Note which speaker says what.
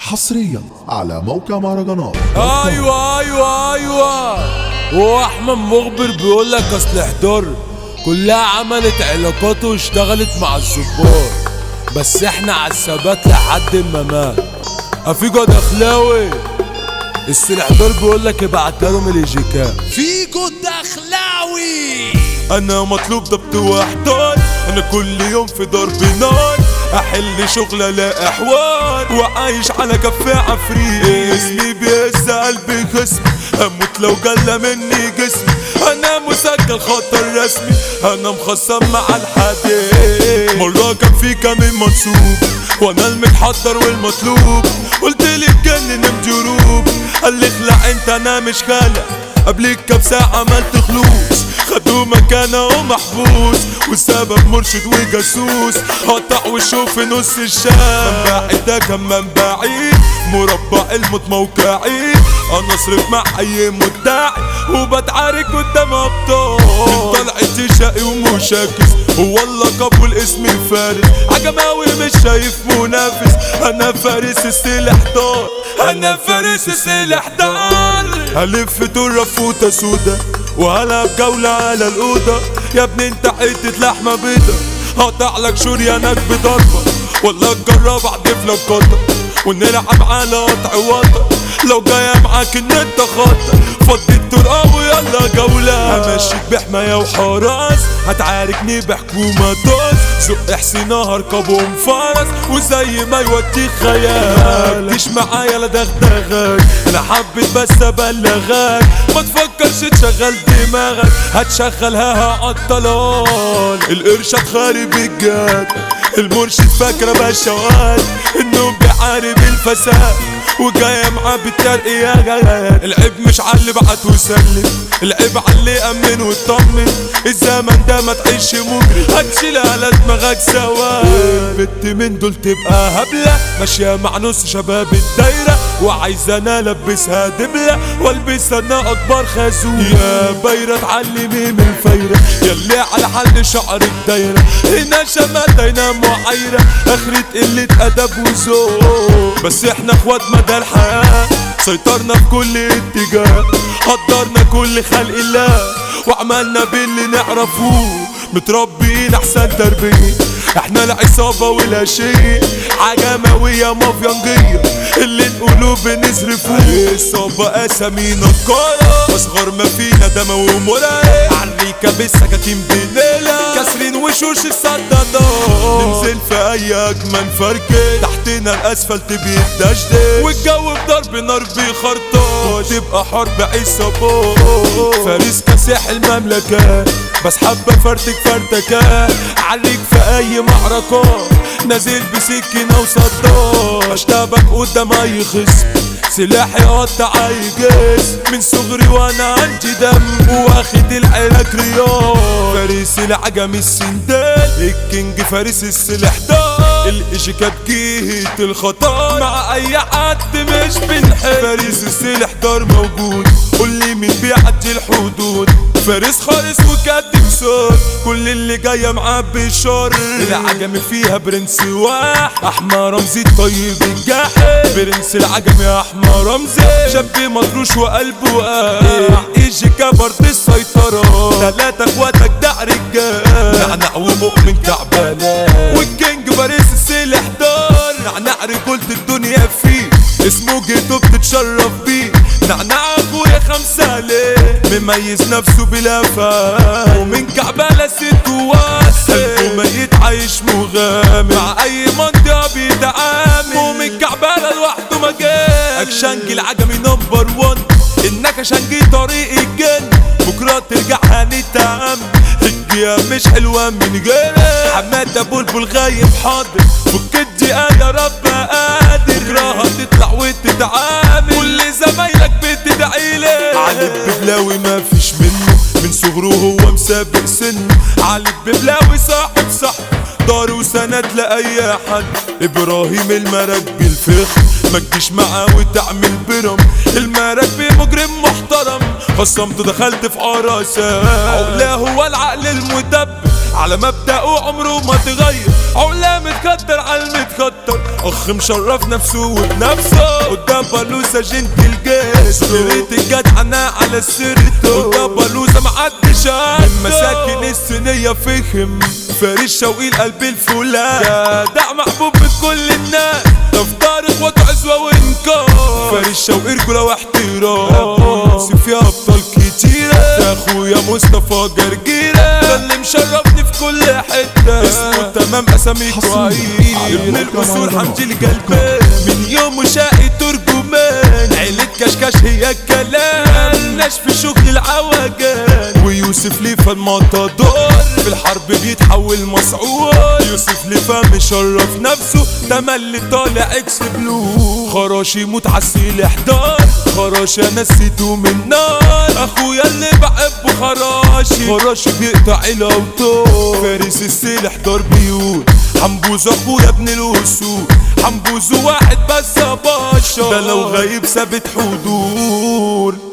Speaker 1: حصريا على موقع مهرجانات
Speaker 2: ايوه ايوه ايوه واحمد مخبر بيقول لك اصل حضر كلها عملت علاقات واشتغلت مع الظباط بس احنا على الثبات لحد ما مات افيجو دخلاوي السلحدار بيقول لك ابعتها لهم الايجيكا
Speaker 3: فيجو الدخلاوي
Speaker 2: انا مطلوب ضبط واحضار انا كل يوم في ضرب نار احل شغل الاقي حوار وعايش على كف عفريت اسمي بيهز قلبي خصمي هموت لو جلى مني جسمي انا مسجل خطر رسمي انا مخصم مع الحديد مرة كان في كمين منصوب وانا المتحضر والمطلوب قلت لي اتجنن مجروب قال لي اخلع انت انا مش خالق قبلك كام ساعة عملت خلوص خدوا مكانه ومحبوس والسبب مرشد وجاسوس قطع وشه في نص الشام منبعي ده كان منبعي مربع الموت موقعي انا اصرف مع اي مدعي وبتعارك قدام ابطال طلعتي شقي ومشاكس هو اللقب والاسم فارس عجماوي مش شايف منافس انا فارس السلاح دار انا فارس السلاح دار هلف دور فوطه سودا وهلعب جولة على الأوضة يا ابني انت حتة لحمة بيضة هقطع لك شريانك بضربة ولا تجرب احدف لك قطة ونلعب على قطع وطة لو جاية معاك ان انت خطة فضي الطرقة ويلا جولة همشيك بحماية وحراس هتعاركني بحكومة دوس زق حسين هركبهم فرس وزي ما يوديك خيال مش معايا لا دغدغك انا حبيت بس ابلغك ما تفكرش تشغل دماغك هتشغلها عالطلال القرشة خارب الجاد المرشد فاكرة بشوات انه بيحارب الفساد وجاية معاه بالترقيات العيب مش على اللي بعت وسلم العيب على اللي امن واطمن الزمن ده ما تعيش مجرم هتشيل على دماغك سوا البت من دول تبقى هبلة ماشية مع نص شباب الدايرة وعايزة انا البسها دبلة والبس انا اكبر خازوق يا بايرة اتعلمي من الفايرة ياللي على حل شعر الدايرة هنا شماتة هنا معايرة اخرة قلة ادب وذوق بس احنا اخوات مدى الحياة سيطرنا في كل اتجاه قدرنا كل خلق الله وعملنا باللي نعرفوه متربيين احسن تربيه احنا العصابة ولا شيء عجماوية مافيانجية اللي نقوله بنصرفوه الصابة اسامينا الكارة اصغر ما فينا دموي ومرعب عالريكة بالسكاكين بنيلة كاسرين وشوش الصدادات ننزل في اي اجمل فركة تحتنا الاسفلت بيتدشدش والجو بضرب نار بيخرطاش تبقى حرب عصابات فارس كساح المملكة بس حابة فرتك فرتكة عليك في اي معركة نازل بسكينة وصدار اشتبك قدام اي خصم سلاحي قطع اي جسم من صغري وانا عندي دم واخد العراك رياض فارس العجم السندال الكينج فارس السلاح ده الاشكات جهة الخطر مع اي حد مش بنحب فارس السلاح دار موجود قول لي مين بيعدي الحدود فارس خالص وكاتب صوت كل اللي جاية معاه بشر العجم فيها برنس واح احمى رمزي الطيب الجاحد برنس العجم يا احمى رمزي شاب مطروش وقلبه واقع ايجي كبر السيطرة تلاتة اخواتك ده رجال نعنع ومؤمن تعبانة والكينج باريس السلاح دار نعنع رجولة الدنيا فيه اسمه جيتو بتتشرف بيه نعنع اخويا خمسة ليه مميز نفسه بلا فهم ومن كعبالة ست واسع قلبه ميت عايش مغامر مع اي منطقة بيتعامل ومن كعبالة لوحده مجال اكشنج العجمي نمبر وان انك شنجي طريق الجن بكرة ترجع هنتعامل الجيا مش حلوة من غيرك حمادة بلبل غايب حاضر فك الدقيقة يا رب قادر بكرة هتطلع وتتعامل كل زمايلك بتدعيلي علي ببلاوي ما فيش منه من صغره هو مسابق سنه علي ببلاوي صاحب صاحب دار سند لأي حد إبراهيم المراكبي الفخم ما تجيش معاه وتعمل برم المراكبي مجرم محترم خصمته دخلت في قراسة عقلاه هو العقل المدبر على مبدأه عمره ما تغير عقلاه متكتر على المتكتر اخ مشرف نفسه وبنفسه قدام بلوزة جنت الجيش ريت الجدعنة على السيرتو قدام بلوزة معدش من مساكن الصينية فهم فارس شوقي القلب الفولاذ جدع محبوب من كل الناس تفطر اخوات عزوة وانكار فارس شوقي رجولة واحترام يوسف فيها ابطال كتيرة اخويا مصطفى جرجيرة ده اللي مشرفني في كل حتة اسمه تمام اسامي كويس ابن الاصول حمدي الجلبان من يوم شقي ترجمان عيلة كشكش هي الكلام ملناش في شغل العوجان ويوسف ليفا المطادور في الحرب بيتحول مسعور يوسف ليفا مشرف نفسه تملي طالع اكس بلو خراشي موت عالسيل احضار خراشي انا نسيته من نار اخويا اللي بحبه خراشي خراشي بيقطع الاوتار فارس السيل احضار بيوت حنبوز اخويا ابن الاسود حنبوز واحد بس يا باشا ده لو غايب ثابت حضور